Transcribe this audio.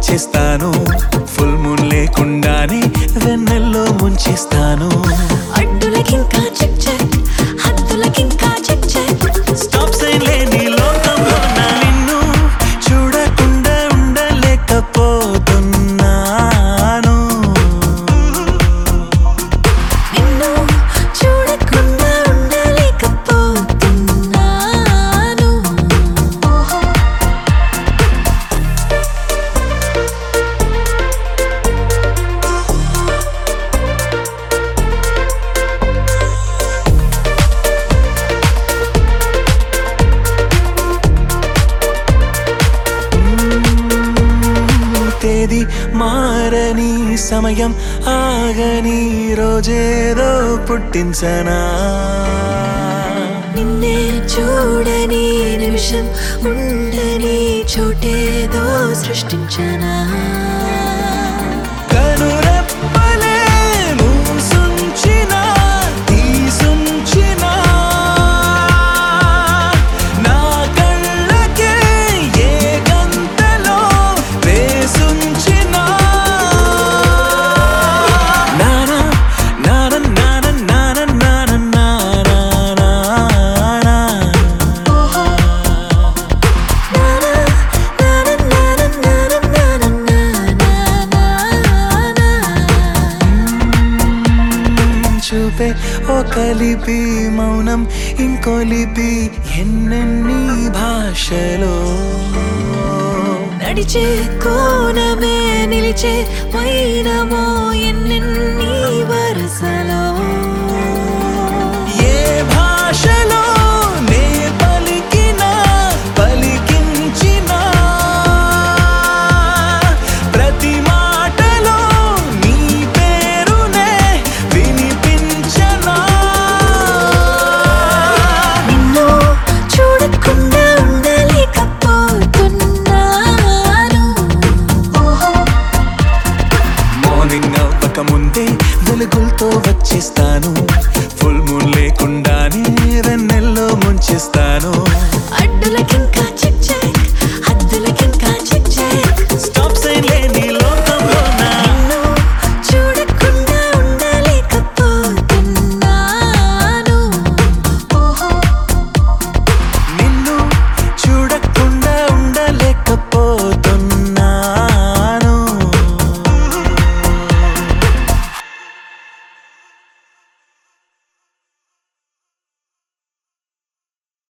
వచ్చేస్తాను full moon లేకుండానే వెన్నెల్లో ముంచేస్తాను అడ్డులకింకా చెక్ చెక్ హద్దులకింకా చెక్ చెక్ స్టాప్ సైన్ లేని లోకంలో నా నిన్ను చూడకుండా ఉండలేకపోతున్నాను నిన్ను చూడకుండా ఉండలేకపోతున్నాను తేదీ మారని సమయం ఆగని రోజేదో పుట్టించనా నిన్నే చూడని నిమిషం ఉండని చోటేదో సృష్టించనా కనురెప్పలే మూసుంచిన తీసుంచిన నా కళ్ళకే ఏ గంతలో వేసుంచిన నానా నాన నాన నాన నాన నానా నానా చూపే ఓ కలిపి మౌనం ఇంకో లిపి ఎన్నెన్ని భాషలో నడిచే కోణమే నిలిచే వైనమో ఎన్నెన్ని వరసలో ఏ భాషలో నే పలికినా పలికించినా ప్రతి మాటలో నీ పేరునే వినిపించనా నిన్ను చూడకుండా ఉండలేకపోతున్నాను మార్నింగ్ అవ్వక ముందే వెలుగులతో వచ్చేస్తాను ఫుల్ మూన్ లేకుండానే వెన్నెల్లో ముంచేస్తాను అడ్డులకింకా